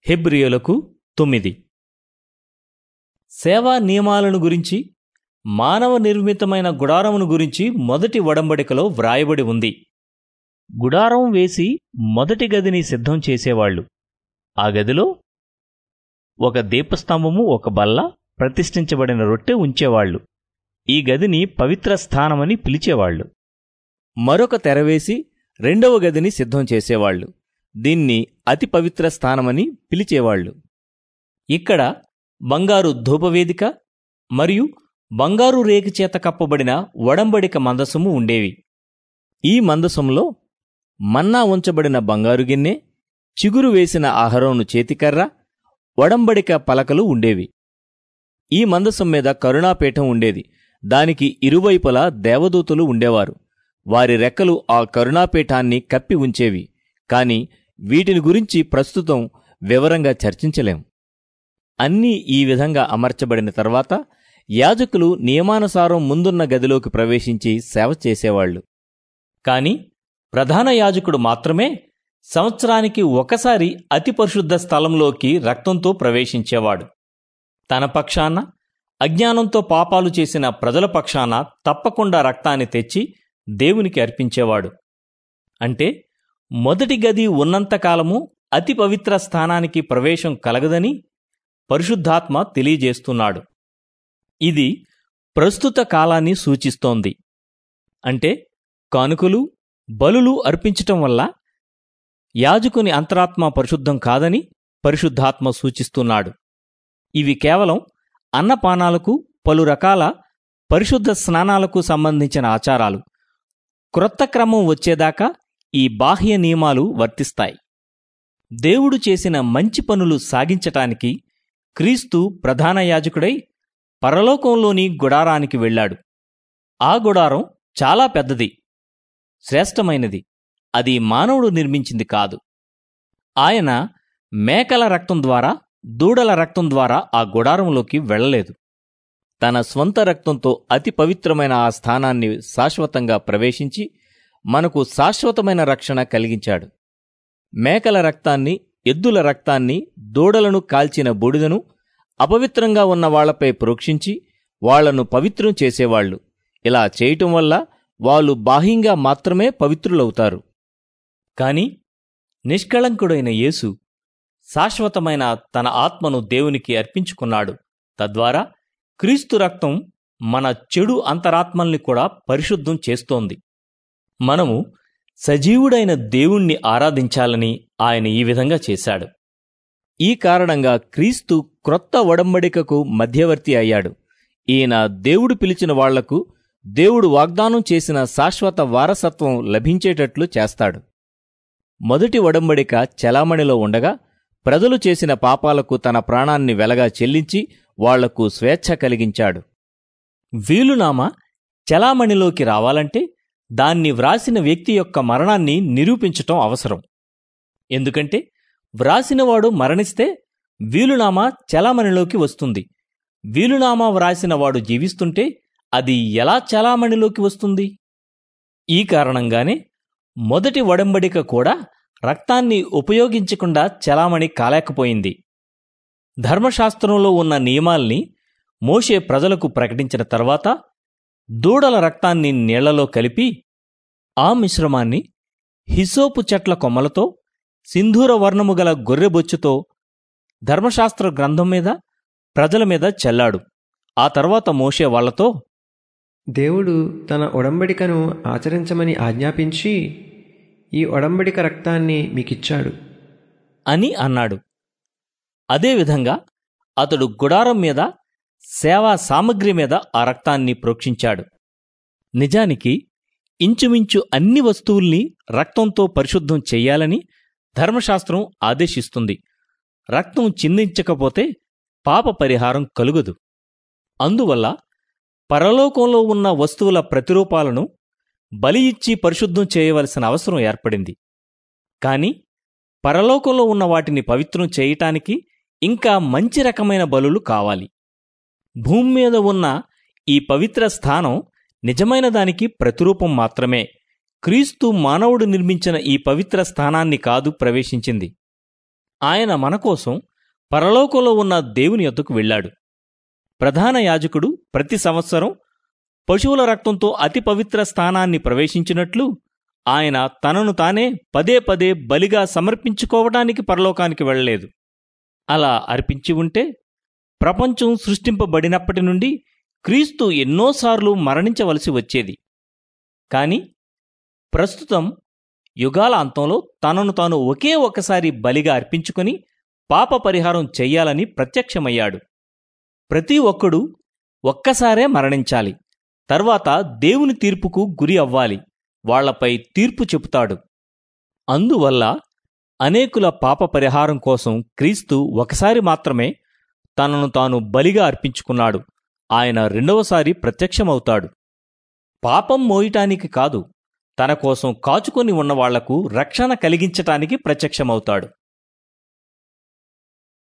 హెబ్రియులకు తొమ్మిది సేవా నియమాలను గురించి మానవ నిర్మితమైన గుడారమును గురించి మొదటి వడంబడికలో వ్రాయబడి ఉంది గుడారం వేసి మొదటి గదిని సిద్ధం చేసేవాళ్ళు ఆ గదిలో ఒక దీపస్తంభము ఒక బల్ల ప్రతిష్ఠించబడిన రొట్టె ఉంచేవాళ్ళు ఈ గదిని పవిత్ర స్థానమని పిలిచేవాళ్ళు మరొక తెరవేసి రెండవ గదిని సిద్ధం చేసేవాళ్ళు దీన్ని అతి పవిత్ర స్థానమని పిలిచేవాళ్ళు ఇక్కడ బంగారు ధూపవేదిక మరియు బంగారు రేకు చేత కప్పబడిన వడంబడిక మందసము ఉండేవి ఈ మందసంలో మన్నా ఉంచబడిన బంగారు గిన్నె చిగురు వేసిన ఆహారంను చేతికర్ర వడంబడిక పలకలు ఉండేవి ఈ మందసం మీద కరుణాపీఠం ఉండేది దానికి ఇరువైపులా దేవదూతలు ఉండేవారు వారి రెక్కలు ఆ కరుణాపీఠాన్ని కప్పి ఉంచేవి కాని వీటిని గురించి ప్రస్తుతం వివరంగా చర్చించలేం అన్నీ ఈ విధంగా అమర్చబడిన తర్వాత యాజకులు నియమానుసారం ముందున్న గదిలోకి ప్రవేశించి సేవ చేసేవాళ్లు కాని ప్రధాన యాజకుడు మాత్రమే సంవత్సరానికి ఒకసారి అతి పరిశుద్ధ స్థలంలోకి రక్తంతో ప్రవేశించేవాడు తన పక్షాన అజ్ఞానంతో పాపాలు చేసిన ప్రజల పక్షాన తప్పకుండా రక్తాన్ని తెచ్చి దేవునికి అర్పించేవాడు అంటే మొదటి గది ఉన్నంతకాలము అతి పవిత్ర స్థానానికి ప్రవేశం కలగదని పరిశుద్ధాత్మ తెలియజేస్తున్నాడు ఇది ప్రస్తుత కాలాన్ని సూచిస్తోంది అంటే కానుకలు బలులు అర్పించటం వల్ల యాజకుని అంతరాత్మ పరిశుద్ధం కాదని పరిశుద్ధాత్మ సూచిస్తున్నాడు ఇవి కేవలం అన్నపానాలకు పలు రకాల పరిశుద్ధ స్నానాలకు సంబంధించిన ఆచారాలు క్రొత్త క్రమం వచ్చేదాకా ఈ బాహ్య నియమాలు వర్తిస్తాయి దేవుడు చేసిన మంచి పనులు సాగించటానికి క్రీస్తు ప్రధాన యాజకుడై పరలోకంలోని గుడారానికి వెళ్ళాడు ఆ గుడారం చాలా పెద్దది శ్రేష్టమైనది అది మానవుడు నిర్మించింది కాదు ఆయన మేకల రక్తం ద్వారా దూడల రక్తం ద్వారా ఆ గుడారంలోకి వెళ్ళలేదు తన స్వంత రక్తంతో అతి పవిత్రమైన ఆ స్థానాన్ని శాశ్వతంగా ప్రవేశించి మనకు శాశ్వతమైన రక్షణ కలిగించాడు మేకల రక్తాన్ని ఎద్దుల రక్తాన్ని దూడలను కాల్చిన బూడిదను అపవిత్రంగా ఉన్న వాళ్లపై ప్రోక్షించి వాళ్లను పవిత్రం చేసేవాళ్లు ఇలా చేయటం వల్ల వాళ్ళు బాహ్యంగా మాత్రమే పవిత్రులవుతారు కాని నిష్కళంకుడైన యేసు శాశ్వతమైన తన ఆత్మను దేవునికి అర్పించుకున్నాడు తద్వారా క్రీస్తు రక్తం మన చెడు అంతరాత్మల్ని కూడా పరిశుద్ధం చేస్తోంది మనము సజీవుడైన దేవుణ్ణి ఆరాధించాలని ఆయన ఈ విధంగా చేశాడు ఈ కారణంగా క్రీస్తు క్రొత్త ఒడంబడికకు మధ్యవర్తి అయ్యాడు ఈయన దేవుడు పిలిచిన వాళ్లకు దేవుడు వాగ్దానం చేసిన శాశ్వత వారసత్వం లభించేటట్లు చేస్తాడు మొదటి ఒడంబడిక చలామణిలో ఉండగా ప్రజలు చేసిన పాపాలకు తన ప్రాణాన్ని వెలగా చెల్లించి వాళ్లకు స్వేచ్ఛ కలిగించాడు వీలునామా చలామణిలోకి రావాలంటే దాన్ని వ్రాసిన వ్యక్తి యొక్క మరణాన్ని నిరూపించటం అవసరం ఎందుకంటే వ్రాసినవాడు మరణిస్తే వీలునామా చలామణిలోకి వస్తుంది వీలునామా వ్రాసినవాడు జీవిస్తుంటే అది ఎలా చలామణిలోకి వస్తుంది ఈ కారణంగానే మొదటి ఒడంబడిక కూడా రక్తాన్ని ఉపయోగించకుండా చలామణి కాలేకపోయింది ధర్మశాస్త్రంలో ఉన్న నియమాల్ని మోషే ప్రజలకు ప్రకటించిన తర్వాత దూడల రక్తాన్ని నీళ్లలో కలిపి ఆ మిశ్రమాన్ని హిసోపు చెట్ల కొమ్మలతో సింధూర వర్ణము గల గొర్రెబొచ్చుతో ధర్మశాస్త్ర గ్రంథం మీద ప్రజల మీద చల్లాడు ఆ తర్వాత మోషే వాళ్లతో దేవుడు తన ఒడంబడికను ఆచరించమని ఆజ్ఞాపించి ఈ ఒడంబడిక రక్తాన్ని మీకిచ్చాడు అని అన్నాడు అదేవిధంగా అతడు గుడారం మీద సేవా సామగ్రి మీద ఆ రక్తాన్ని ప్రోక్షించాడు నిజానికి ఇంచుమించు అన్ని వస్తువుల్ని రక్తంతో పరిశుద్ధం చెయ్యాలని ధర్మశాస్త్రం ఆదేశిస్తుంది రక్తం చిందించకపోతే పాప పరిహారం కలుగదు అందువల్ల పరలోకంలో ఉన్న వస్తువుల ప్రతిరూపాలను బలి ఇచ్చి పరిశుద్ధం చేయవలసిన అవసరం ఏర్పడింది కాని పరలోకంలో ఉన్న వాటిని పవిత్రం చేయటానికి ఇంకా మంచి రకమైన బలులు కావాలి భూమి మీద ఉన్న ఈ పవిత్ర స్థానం నిజమైన దానికి ప్రతిరూపం మాత్రమే క్రీస్తు మానవుడు నిర్మించిన ఈ పవిత్ర స్థానాన్ని కాదు ప్రవేశించింది ఆయన మన కోసం పరలోకంలో ఉన్న దేవుని యొద్దకు వెళ్ళాడు ప్రధాన యాజకుడు ప్రతి సంవత్సరం పశువుల రక్తంతో అతి పవిత్ర స్థానాన్ని ప్రవేశించినట్లు ఆయన తనను తానే పదే పదే బలిగా సమర్పించుకోవడానికి పరలోకానికి వెళ్ళలేదు అలా అర్పించి ఉంటే ప్రపంచం సృష్టింపబడినప్పటి నుండి క్రీస్తు ఎన్నోసార్లు మరణించవలసి వచ్చేది కాని ప్రస్తుతం యుగాల అంతంలో తనను తాను ఒకే ఒకసారి బలిగా అర్పించుకొని పాప పరిహారం చెయ్యాలని ప్రత్యక్షమయ్యాడు ప్రతి ఒక్కడూ ఒక్కసారే మరణించాలి తర్వాత దేవుని తీర్పుకు గురి అవ్వాలి వాళ్లపై తీర్పు చెబుతాడు అందువల్ల అనేకుల పాప పరిహారం కోసం క్రీస్తు ఒకసారి మాత్రమే తనను తాను బలిగా అర్పించుకున్నాడు ఆయన రెండవసారి ప్రత్యక్షమవుతాడు పాపం మోయటానికి కాదు తన కోసం కాచుకొని ఉన్న వాళ్లకు రక్షణ కలిగించటానికి ప్రత్యక్షమవుతాడు